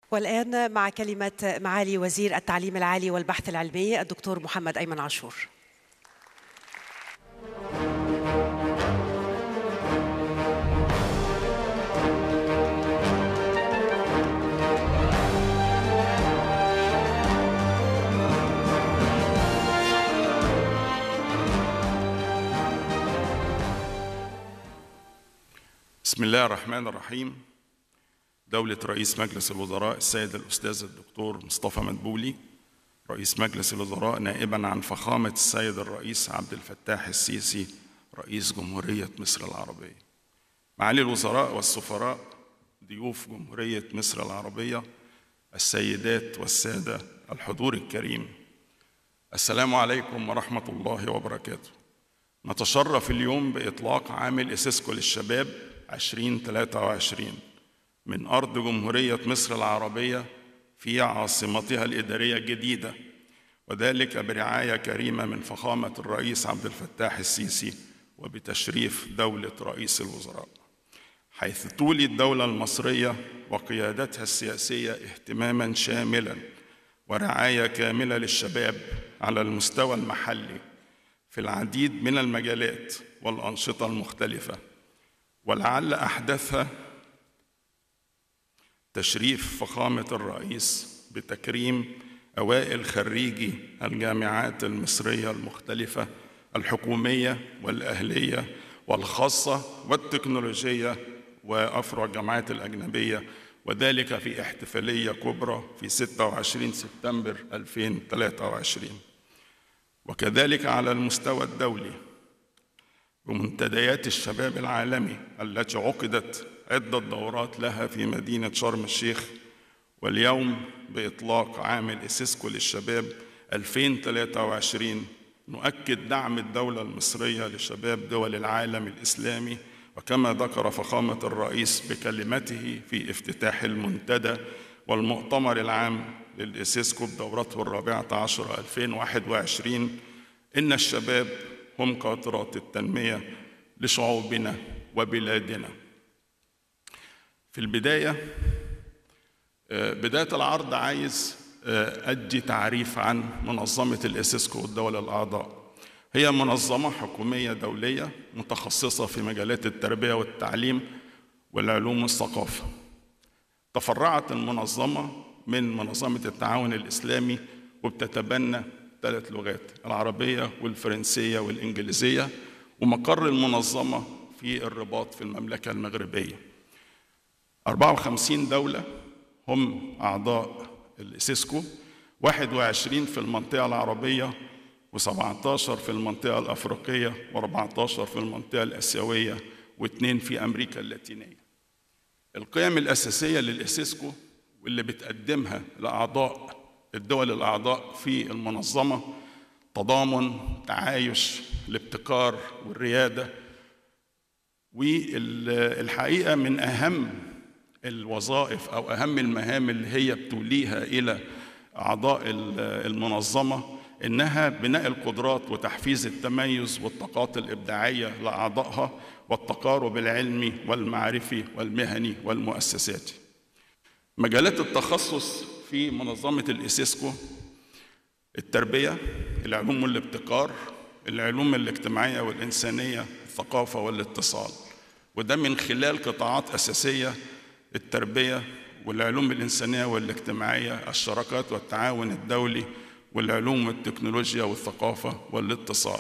والآن مع كلمة معالي وزير التعليم العالي والبحث العلمي الدكتور محمد أيمن عاشور بسم الله الرحمن الرحيم دولة رئيس مجلس الوزراء السيد الأستاذ الدكتور مصطفى مدبولي رئيس مجلس الوزراء نائبا عن فخامة السيد الرئيس عبد الفتاح السيسي رئيس جمهورية مصر العربية معالي الوزراء والسفراء ضيوف جمهورية مصر العربية السيدات والسادة الحضور الكريم السلام عليكم ورحمة الله وبركاته نتشرف اليوم بإطلاق عامل إسيسكو للشباب 2023 من أرض جمهورية مصر العربية في عاصمتها الإدارية الجديدة وذلك برعاية كريمة من فخامة الرئيس عبد الفتاح السيسي وبتشريف دولة رئيس الوزراء حيث تولي الدولة المصرية وقيادتها السياسية اهتماما شاملا ورعاية كاملة للشباب على المستوى المحلي في العديد من المجالات والأنشطة المختلفة ولعل أحدثها تشريف فخامة الرئيس بتكريم أوائل خريجي الجامعات المصرية المختلفة الحكومية والأهلية والخاصة والتكنولوجية وأفرع الجامعات الأجنبية وذلك في احتفالية كبرى في 26 سبتمبر 2023 وكذلك على المستوى الدولي بمنتديات الشباب العالمي التي عقدت عدة دورات لها في مدينة شرم الشيخ واليوم بإطلاق عامل إسيسكو للشباب 2023 نؤكد دعم الدولة المصرية لشباب دول العالم الإسلامي وكما ذكر فخامة الرئيس بكلمته في افتتاح المنتدى والمؤتمر العام للإسيسكو بدورته الرابعة عشر 2021 إن الشباب هم قاطرات التنمية لشعوبنا وبلادنا في البداية بداية العرض عايز أدي تعريف عن منظمة الإسيسكو والدول الأعضاء هي منظمة حكومية دولية متخصصة في مجالات التربية والتعليم والعلوم والثقافة تفرعت المنظمة من منظمة التعاون الإسلامي وبتتبنى ثلاث لغات العربية والفرنسية والإنجليزية ومقر المنظمة في الرباط في المملكة المغربية 54 دولة هم أعضاء الإسيسكو 21 في المنطقة العربية و17 في المنطقة الأفريقية و14 في المنطقة الآسيوية واثنين في أمريكا اللاتينية القيم الأساسية للإسيسكو واللي بتقدمها لأعضاء الدول الأعضاء في المنظمة تضامن تعايش الابتكار والريادة والحقيقة من أهم الوظائف أو أهم المهام اللي هي بتوليها إلى أعضاء المنظمة إنها بناء القدرات وتحفيز التميز والطاقات الإبداعية لأعضائها والتقارب العلمي والمعرفي والمهني والمؤسساتي مجالات التخصص في منظمة الإسيسكو التربية العلوم والابتكار العلوم الاجتماعية والإنسانية الثقافة والاتصال وده من خلال قطاعات أساسية التربية والعلوم الإنسانية والاجتماعية الشراكات والتعاون الدولي والعلوم والتكنولوجيا والثقافة والاتصال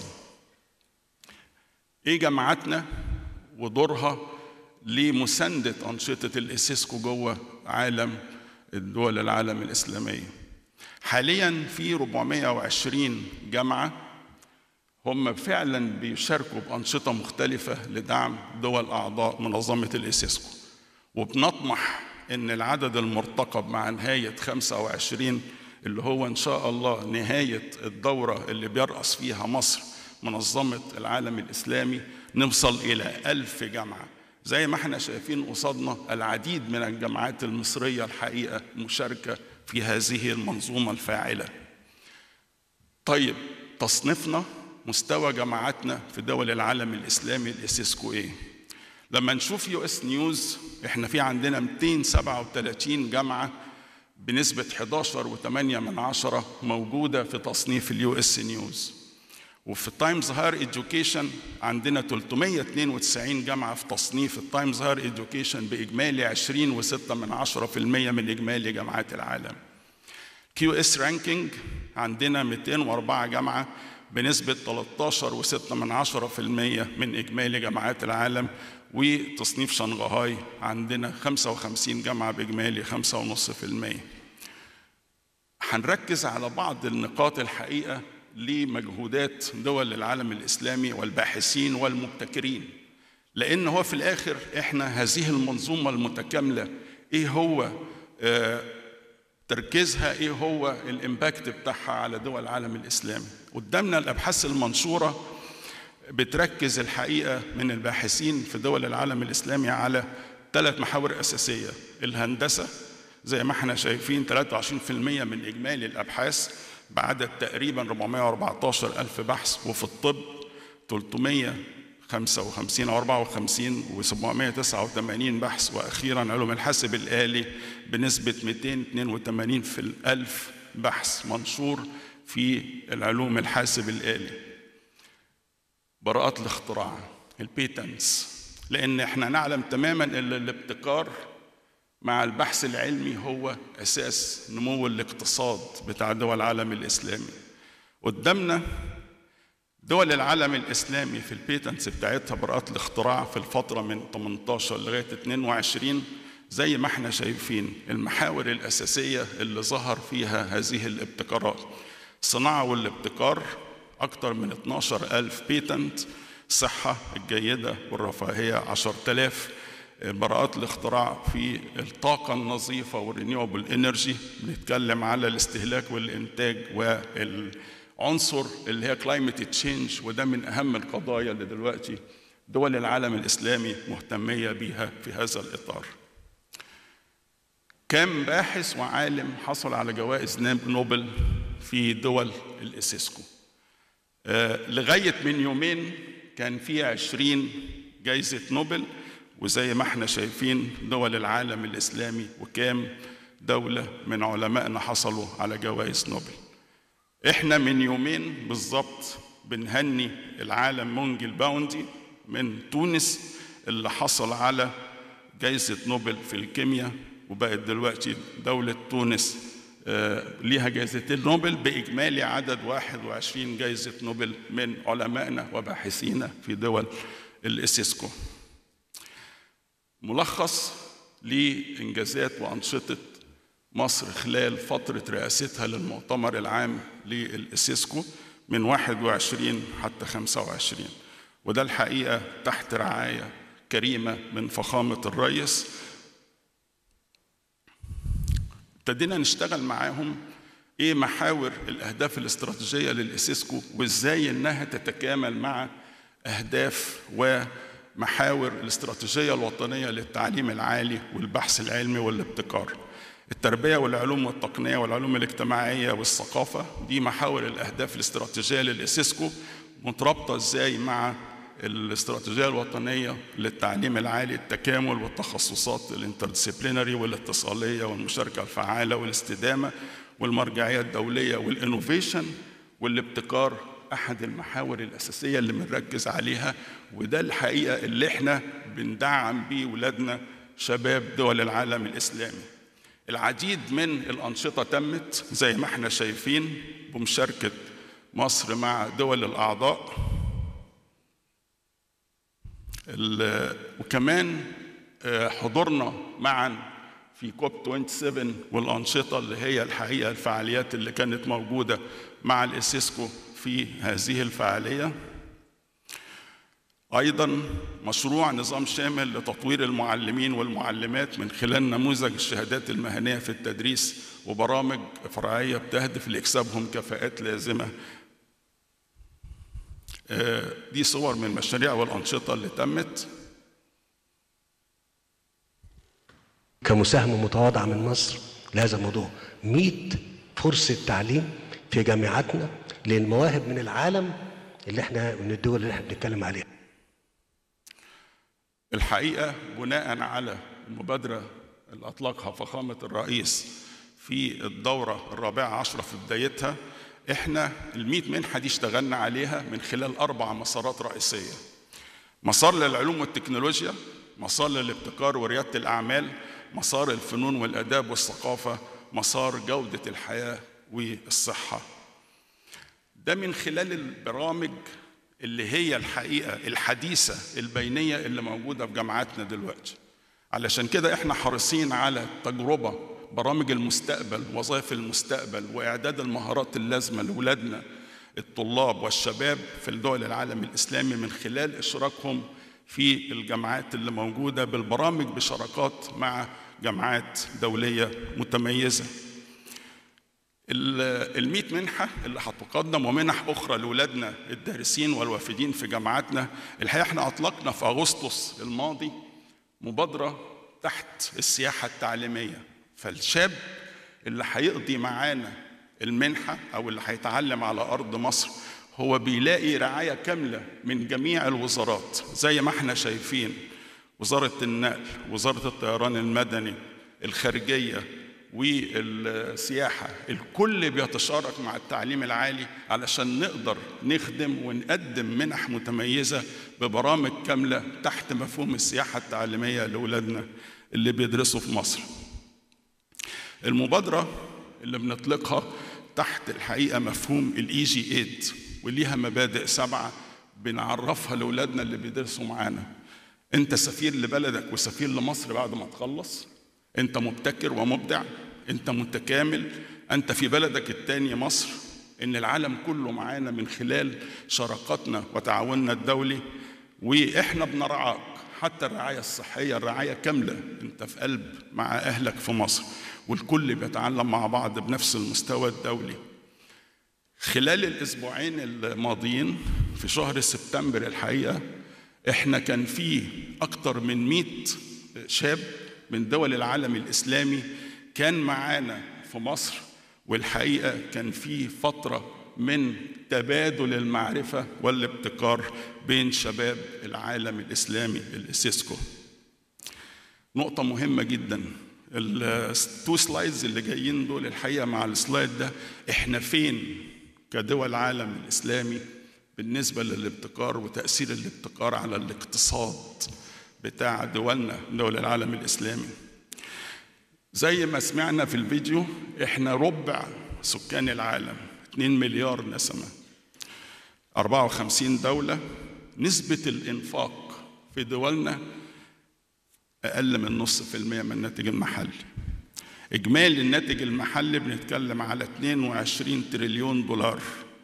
إيه جامعاتنا ودورها لمساندة أنشطة الإسيسكو جوه عالم الدول العالم الإسلامية حاليا في 420 جامعة هم فعلا بيشاركوا بأنشطة مختلفة لدعم دول أعضاء منظمة الإسيسكو وبنطمح إن العدد المرتقب مع نهاية 25 اللي هو إن شاء الله نهاية الدورة اللي بيرأس فيها مصر منظمة العالم الإسلامي نوصل إلى ألف جامعة زي ما احنا شايفين قصادنا العديد من الجامعات المصرية الحقيقة مشاركة في هذه المنظومة الفاعلة طيب تصنيفنا مستوى جامعاتنا في دول العالم الإسلامي الإسيسكو إيه لما نشوف يو اس نيوز احنا في عندنا 237 جامعة بنسبة 11.8 من عشرة موجودة في تصنيف اليو اس نيوز وفي التايمز هاير اديوكيشن عندنا 392 جامعة في تصنيف التايمز هاير اديوكيشن بإجمالي 20.6 من عشرة في المية من إجمالي جامعات العالم كيو اس رانكينج عندنا 204 جامعة بنسبة 13.6 من عشرة في المية من إجمالي جامعات العالم وتصنيف شنغهاي عندنا 55 جامعة بإجمالي 5.5% هنركز على بعض النقاط الحقيقة لمجهودات دول العالم الإسلامي والباحثين والمبتكرين لأن هو في الآخر إحنا هذه المنظومة المتكاملة إيه هو آه تركيزها إيه هو الإمباكت بتاعها على دول العالم الإسلامي قدامنا الأبحاث المنشورة بتركز الحقيقة من الباحثين في دول العالم الإسلامي على ثلاث محاور أساسية الهندسة زي ما احنا شايفين 23% من إجمالي الأبحاث بعدد تقريبا 414 ألف بحث وفي الطب 355 أو 54 و789 بحث وأخيرا علوم الحاسب الآلي بنسبة 282 في الألف بحث منشور في العلوم الحاسب الآلي براءات الاختراع البيتنتس لان احنا نعلم تماما ان الابتكار مع البحث العلمي هو اساس نمو الاقتصاد بتاع دول العالم الاسلامي قدامنا دول العالم الاسلامي في البيتنتس بتاعتها براءات الاختراع في الفتره من 18 لغايه 22 زي ما احنا شايفين المحاور الاساسيه اللي ظهر فيها هذه الابتكارات الصناعه والابتكار أكثر من 12 ألف بيتنت الصحة الجيدة والرفاهية 10000 براءات الاختراع في الطاقة النظيفة والرينيوبل انرجي بنتكلم على الاستهلاك والإنتاج والعنصر اللي هي كلايمت تشينج وده من أهم القضايا اللي دلوقتي دول العالم الإسلامي مهتمية بيها في هذا الإطار كم باحث وعالم حصل على جوائز نوبل في دول الإسيسكو لغاية من يومين كان في عشرين جايزة نوبل وزي ما احنا شايفين دول العالم الإسلامي وكام دولة من علمائنا حصلوا على جوائز نوبل احنا من يومين بالظبط بنهني العالم مونج الباوندي من تونس اللي حصل على جايزة نوبل في الكيمياء وبقت دلوقتي دولة تونس ليها جائزتين نوبل بإجمالي عدد 21 جائزة نوبل من علمائنا وباحثينا في دول الإسيسكو ملخص لإنجازات وأنشطة مصر خلال فترة رئاستها للمؤتمر العام للإسيسكو من 21 حتى 25 وده الحقيقة تحت رعاية كريمة من فخامة الرئيس ابتدينا نشتغل معاهم ايه محاور الاهداف الاستراتيجيه للاسيسكو وازاي انها تتكامل مع اهداف ومحاور الاستراتيجيه الوطنيه للتعليم العالي والبحث العلمي والابتكار التربيه والعلوم والتقنيه والعلوم الاجتماعيه والثقافه دي محاور الاهداف الاستراتيجيه للاسيسكو مترابطه ازاي مع الاستراتيجيه الوطنيه للتعليم العالي التكامل والتخصصات الانترديسيبلينري والاتصاليه والمشاركه الفعاله والاستدامه والمرجعيه الدوليه والانوفيشن والابتكار احد المحاور الاساسيه اللي بنركز عليها وده الحقيقه اللي احنا بندعم بيه ولادنا شباب دول العالم الاسلامي العديد من الانشطه تمت زي ما احنا شايفين بمشاركه مصر مع دول الاعضاء وكمان حضورنا معا في كوب 27 والأنشطة اللي هي الحقيقة الفعاليات اللي كانت موجودة مع الإسيسكو في هذه الفعالية أيضا مشروع نظام شامل لتطوير المعلمين والمعلمات من خلال نموذج الشهادات المهنية في التدريس وبرامج فرعية بتهدف لإكسابهم كفاءات لازمة دي صور من المشاريع والأنشطة اللي تمت كمساهمة متواضعة من مصر لهذا الموضوع 100 فرصة تعليم في جامعاتنا للمواهب من العالم اللي احنا من الدول اللي احنا بنتكلم عليها الحقيقة بناء على المبادرة اللي أطلقها فخامة الرئيس في الدورة الرابعة عشرة في بدايتها احنا الميت منحة دي اشتغلنا عليها من خلال أربع مسارات رئيسية مسار للعلوم والتكنولوجيا مسار للابتكار وريادة الأعمال مسار الفنون والآداب والثقافة مسار جودة الحياة والصحة ده من خلال البرامج اللي هي الحقيقة الحديثة البينية اللي موجودة في جامعاتنا دلوقتي علشان كده احنا حريصين على تجربة برامج المستقبل وظائف المستقبل وإعداد المهارات اللازمة لأولادنا الطلاب والشباب في الدول العالم الإسلامي من خلال إشراكهم في الجامعات اللي موجودة بالبرامج بشراكات مع جامعات دولية متميزة الميت منحة اللي هتقدم ومنح أخرى لأولادنا الدارسين والوافدين في جامعاتنا الحقيقة احنا أطلقنا في أغسطس الماضي مبادرة تحت السياحة التعليمية فالشاب اللي هيقضي معانا المنحة أو اللي هيتعلم على أرض مصر هو بيلاقي رعاية كاملة من جميع الوزارات زي ما احنا شايفين وزارة النقل وزارة الطيران المدني الخارجية والسياحة الكل بيتشارك مع التعليم العالي علشان نقدر نخدم ونقدم منح متميزة ببرامج كاملة تحت مفهوم السياحة التعليمية لأولادنا اللي بيدرسوا في مصر المبادرة اللي بنطلقها تحت الحقيقة مفهوم الإي جي إيد وليها مبادئ سبعة بنعرفها لأولادنا اللي بيدرسوا معانا أنت سفير لبلدك وسفير لمصر بعد ما تخلص أنت مبتكر ومبدع أنت متكامل أنت في بلدك التاني مصر إن العالم كله معانا من خلال شراكاتنا وتعاوننا الدولي وإحنا بنرعاك حتى الرعاية الصحية الرعاية كاملة أنت في قلب مع أهلك في مصر والكل بيتعلم مع بعض بنفس المستوى الدولي خلال الأسبوعين الماضيين في شهر سبتمبر الحقيقة إحنا كان في أكتر من 100 شاب من دول العالم الإسلامي كان معانا في مصر والحقيقة كان في فترة من تبادل المعرفة والابتكار بين شباب العالم الإسلامي الإسيسكو نقطة مهمة جدا التو سلايدز اللي جايين دول الحقيقة مع السلايد ده احنا فين كدول العالم الإسلامي بالنسبة للابتكار وتأثير الابتكار على الاقتصاد بتاع دولنا دول العالم الإسلامي زي ما سمعنا في الفيديو احنا ربع سكان العالم 2 مليار نسمة 54 دولة نسبة الإنفاق في دولنا أقل من نص في المية من الناتج المحلي إجمالي الناتج المحلي بنتكلم على 22 تريليون دولار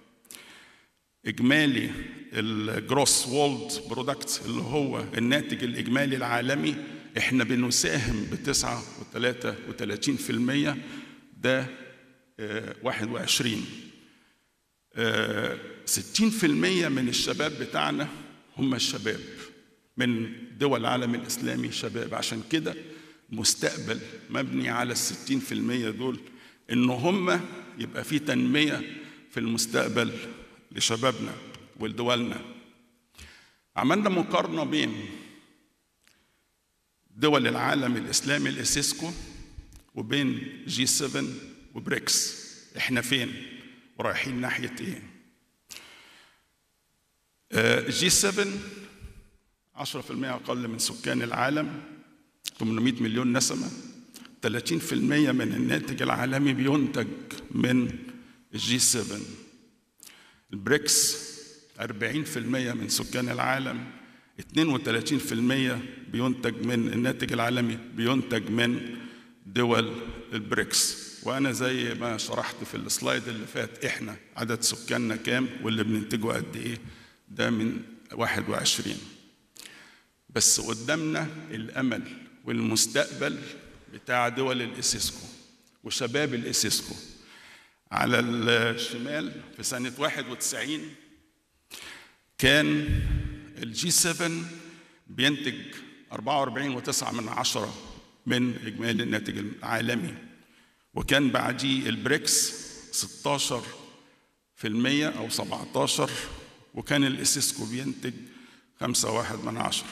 إجمالي الجروس وولد برودكت اللي هو الناتج الإجمالي العالمي إحنا بنساهم بتسعة وثلاثة وثلاثين في المية ده واحد وعشرين ستين في المية من الشباب بتاعنا هم الشباب من دول العالم الإسلامي شباب عشان كده مستقبل مبني على الستين في المية دول إن هم يبقى في تنمية في المستقبل لشبابنا ولدولنا عملنا مقارنة بين دول العالم الإسلامي الإسيسكو وبين جي 7 وبريكس احنا فين ورايحين ناحية ايه جي 7 10% أقل من سكان العالم 800 مليون نسمة 30% من الناتج العالمي بينتج من الجي 7 البريكس 40% من سكان العالم 32% بينتج من الناتج العالمي بينتج من دول البريكس وانا زي ما شرحت في السلايد اللي فات احنا عدد سكاننا كام واللي بننتجه قد ايه ده من 21 بس قدامنا الامل والمستقبل بتاع دول الاسيسكو وشباب الاسيسكو على الشمال في سنة 91 كان الجي 7 بينتج 44.9 من عشرة من إجمالي الناتج العالمي وكان بعديه البريكس 16 في المية أو 17 وكان الإسيسكو بينتج 5.1 من عشرة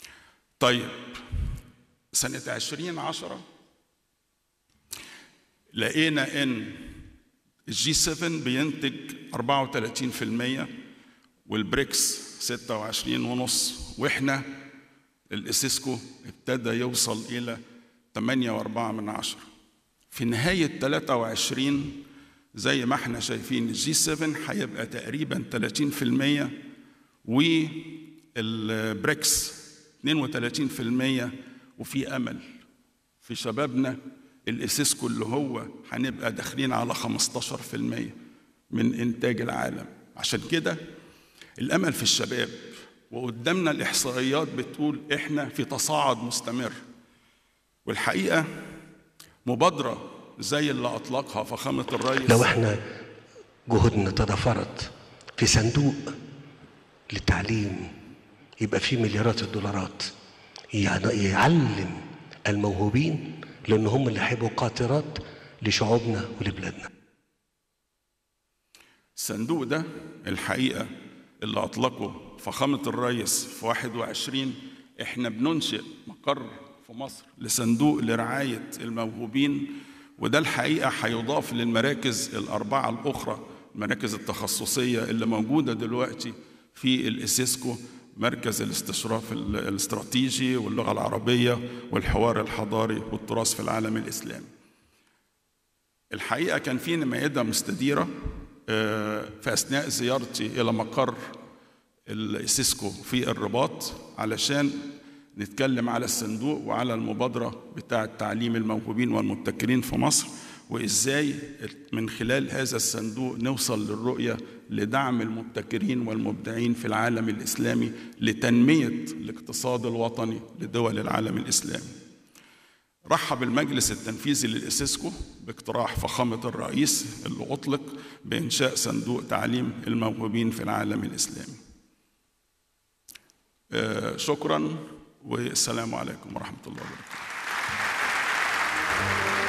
طيب سنة 2010 لقينا ان الجي 7 بينتج 34% والبريكس 26 ونص واحنا الاسيسكو ابتدى يوصل الى 8.4 من عشرة في نهاية 23 زي ما احنا شايفين الجي 7 هيبقى تقريبا 30% والبريكس 32% وفي امل في شبابنا الاسيسكو اللي هو هنبقى داخلين على 15% من انتاج العالم عشان كده الامل في الشباب وقدامنا الاحصائيات بتقول احنا في تصاعد مستمر والحقيقه مبادره زي اللي اطلقها فخامه الرئيس لو احنا جهودنا تضافرت في صندوق للتعليم يبقى فيه مليارات الدولارات يعني يعلم الموهوبين لان هم اللي هيبقوا قاطرات لشعوبنا ولبلادنا الصندوق ده الحقيقه اللي اطلقه فخامه الرئيس في 21 احنا بننشئ مقر في مصر لصندوق لرعايه الموهوبين وده الحقيقه هيضاف للمراكز الاربعه الاخرى المراكز التخصصيه اللي موجوده دلوقتي في الاسيسكو مركز الاستشراف الاستراتيجي واللغه العربيه والحوار الحضاري والتراث في العالم الاسلامي. الحقيقه كان في مائده مستديره في اثناء زيارتي الى مقر السيسكو في الرباط علشان نتكلم على الصندوق وعلى المبادره بتاعه تعليم الموهوبين والمبتكرين في مصر وازاي من خلال هذا الصندوق نوصل للرؤيه لدعم المبتكرين والمبدعين في العالم الاسلامي لتنميه الاقتصاد الوطني لدول العالم الاسلامي. رحب المجلس التنفيذي للإسيسكو باقتراح فخامة الرئيس اللي أطلق بإنشاء صندوق تعليم الموهوبين في العالم الإسلامي آه شكرا والسلام عليكم ورحمة الله وبركاته